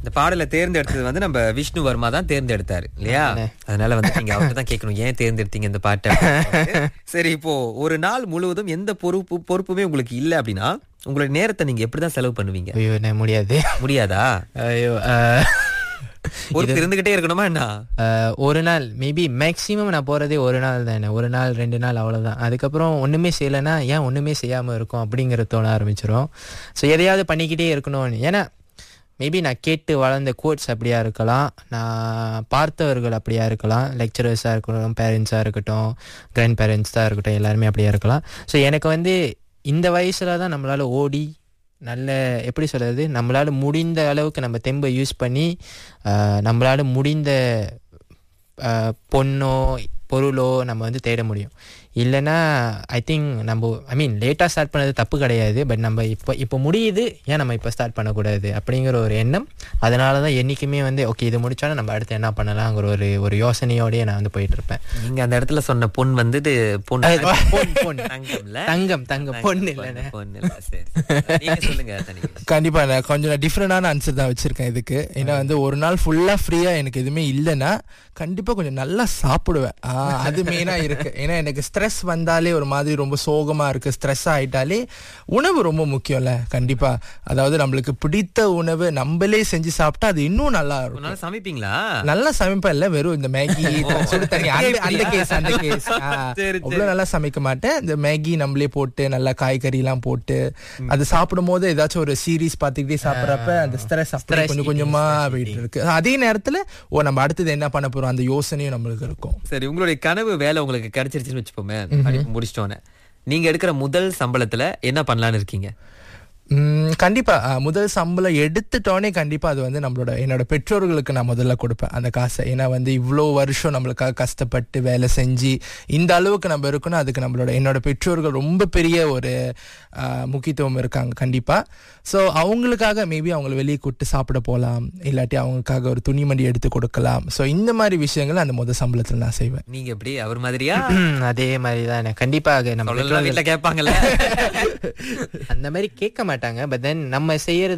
இந்த பாடலை தேர்ந்தெடுத்தது வந்து நம்ம விஷ்ணு வர்மா தான் தேர்ந்தெடுத்தாரு இல்லையா அதனால வந்து நீங்க அவர்கிட்ட தான் கேட்கணும் ஏன் தேர்ந்தெடுத்தீங்க இந்த பாட்டை அப்படின்னு. சரி இப்போ ஒரு நாள் முழுவதும் எந்த பொறுப்பு பொறுப்புமே உங்களுக்கு இல்ல அப்படின்னா உங்களுடைய நேரத்தை நீங்க எப்படிதான் செலவு பண்ணுவீங்க ஐயோ நான் முடியாது முடியாதா ஐயோ அஹ், பொறுப்பு இருந்துகிட்டே இருக்கணுமா என்ன அஹ், ஒரு நாள் மேபி மேக்ஸிமம் நான் போறதே ஒரு நாள் தானே ஒரு நாள் ரெண்டு நாள் அவ்வளவுதான் அதுக்கப்புறம் ஒண்ணுமே செய்யலைன்னா ஏன் ஒண்ணுமே செய்யாம இருக்கும் அப்படிங்கிற தோண ஆரம்பிச்சிரும் ஸோ எதையாவது பண்ணிக்கிட்டே இருக்கணும்னு ஏன்னா மேபி நான் கேட்டு வளர்ந்த கோட்ஸ் அப்படியா இருக்கலாம் நான் பார்த்தவர்கள் அப்படியா இருக்கலாம் லெக்சரர்ஸாக இருக்கட்டும் பேரண்ட்ஸாக இருக்கட்டும் கிராண்ட் பேரண்ட்ஸ் தான் இருக்கட்டும் எல்லாருமே அப்படியா இருக்கலாம் ஸோ எனக்கு வந்து இந்த வயசுல தான் நம்மளால ஓடி நல்ல எப்படி சொல்றது நம்மளால முடிந்த அளவுக்கு நம்ம தெம்பை யூஸ் பண்ணி ஆஹ், நம்மளால முடிந்த ஆஹ், பொண்ணோ பொருளோ நம்ம வந்து தேட முடியும் இல்லைன்னா ஐ திங்க் நம்ம ஐ மீன் லேட்டாக ஸ்டார்ட் பண்ணது தப்பு கிடையாது பட் நம்ம இப்போ இப்போ முடியுது ஏன் நம்ம இப்போ ஸ்டார்ட் பண்ணக்கூடாது அப்படிங்கிற ஒரு எண்ணம் அதனால தான் என்றைக்குமே வந்து ஓகே இது முடிச்சாலும் நம்ம அடுத்து என்ன பண்ணலாங்கிற ஒரு ஒரு யோசனையோடய நான் வந்து போயிட்டு இருப்பேன் நீங்க அந்த இடத்துல சொன்ன பொன் வந்துட்டு பொன் பொன் பொன் தங்கம்ல தங்கம் தங்கம் பொண்ணு இல்லைண்ணே பொண்ணு இல்ல சரி நீங்க சொல்லுங்க தனி கண்டிப்பா நான் கொஞ்சம் நான் டிஃப்ரெண்டான ஆன்சர் தான் வச்சிருக்கேன் இதுக்கு ஏன்னா வந்து ஒரு நாள் ஃபுல்லா ஃப்ரீயா எனக்கு எதுவுமே இல்லைன்னா கண்டிப்பா கொஞ்சம் நல்லா சாப்பிடுவேன் ஆ, அது மெயினா இருக்கு ஏன்னா எனக்கு ஸ்ட்ரெஸ் வந்தாலே ஒரு மாதிரி ரொம்ப சோகமா இருக்கு ஸ்ட்ரெஸ் ஆயிட்டாலே உணவு ரொம்ப முக்கியம்ல கண்டிப்பா அதாவது நம்மளுக்கு பிடித்த உணவு நம்மளே செஞ்சு சாப்பிட்டா அது இன்னும் நல்லா இருக்கும் உன்னால சமைப்பீங்களா நல்லா சமைப்பேன் இல்ல வெறும் இந்த மேகி சுடு தண்ணி அந்த அந்த கேஸ் அந்த கேஸ் சரி, அவ்வளவு நல்லா சமைக்க மாட்டேன் இந்த மேகி நம்மளே போட்டு நல்லா காய்கறி எல்லாம் போட்டு அது சாப்பிடும் போது ஏதாச்சும் ஒரு சீரீஸ் பாத்துக்கிட்டே சாப்பிடறப்ப அந்த ஸ்ட்ரெஸ் அப்படியே கொஞ்சம் கொஞ்சமா போயிட்டு இருக்கு அதே நேரத்துல ஓ நம்ம அடுத்தது என்ன பண்ண போறோம் அந்த யோசனையும் நம்மளுக்கு இருக்கும் சரி உங்களுடைய கனவு வேலை உங்களுக்கு கிடைச்சிருச்சுன்னு வச்சுப்போமே படிப்பு முடிச்சிட்டோன்னே நீங்க எடுக்கிற முதல் சம்பளத்துல என்ன பண்ணலாம்னு இருக்கீங்க உம், கண்டிப்பா அஹ், முதல் சம்பளம் எடுத்துட்டோனே கண்டிப்பா அது வந்து நம்மளோட என்னோட பெற்றோர்களுக்கு நான் முதல்ல கொடுப்பேன் அந்த காசை ஏன்னா வந்து இவ்வளோ வருஷம் நம்மளுக்காக கஷ்டப்பட்டு வேலை செஞ்சு இந்த அளவுக்கு நம்ம இருக்கணும் அதுக்கு நம்மளோட என்னோட பெற்றோர்கள் ரொம்ப பெரிய ஒரு அஹ், முக்கியத்துவம் இருக்காங்க கண்டிப்பா ஸோ அவங்களுக்காக மேபி அவங்கள வெளியே கூப்பிட்டு சாப்பிட போகலாம் இல்லாட்டி அவங்களுக்காக ஒரு துணிமணி எடுத்து கொடுக்கலாம் ஸோ இந்த மாதிரி விஷயங்கள் அந்த முதல் சம்பளத்தில் நான் செய்வேன் நீங்க எப்படி அவர் மாதிரியா அதே மாதிரி தான் கண்டிப்பாக நம்ம சொல்லலாம் வீட்டுல கேட்பாங்கல்ல அந்த மாதிரி கேட்க மாட்டாங்க பட் தென் நம்ம செய்யறது